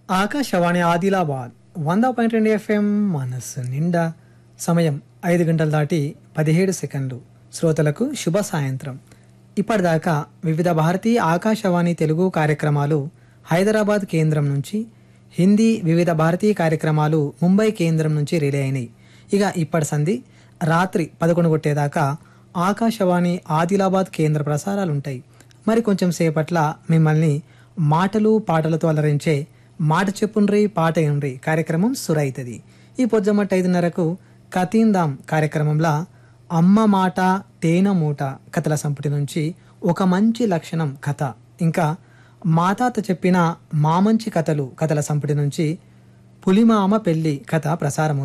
ఆకాశవాణి ఆదిలాబాద్ వంద పాయింట్ రెండు ఎఫ్ఎం మనస్సు నిండా సమయం ఐదు గంటలు దాటి పదిహేడు సెకండ్లు శ్రోతలకు శుభ సాయంత్రం ఇప్పటిదాకా వివిధ భారతీయ ఆకాశవాణి తెలుగు కార్యక్రమాలు హైదరాబాద్ కేంద్రం నుంచి హిందీ వివిధ భారతీయ కార్యక్రమాలు ముంబై కేంద్రం నుంచి రిలే అయినాయి ఇక ఇప్పటి సంధి రాత్రి పదకొండు కొట్టేదాకా ఆకాశవాణి ఆదిలాబాద్ కేంద్ర ప్రసారాలు ఉంటాయి మరి కొంచెం సేపట్ల మిమ్మల్ని మాటలు పాటలతో అలరించే మాట చెప్పుండ్రి పాట ఉండ్రి కార్యక్రమం సురైతది ఈ పొద్దుమట్ట ఐదున్నరకు కతీందాం కార్యక్రమంలో అమ్మ మాట తేనె మూట కథల సంపుటి నుంచి ఒక మంచి లక్షణం కథ ఇంకా మాతాత చెప్పిన మామంచి కథలు కథల సంపుటి నుంచి పులిమామ పెళ్లి కథ ప్రసారం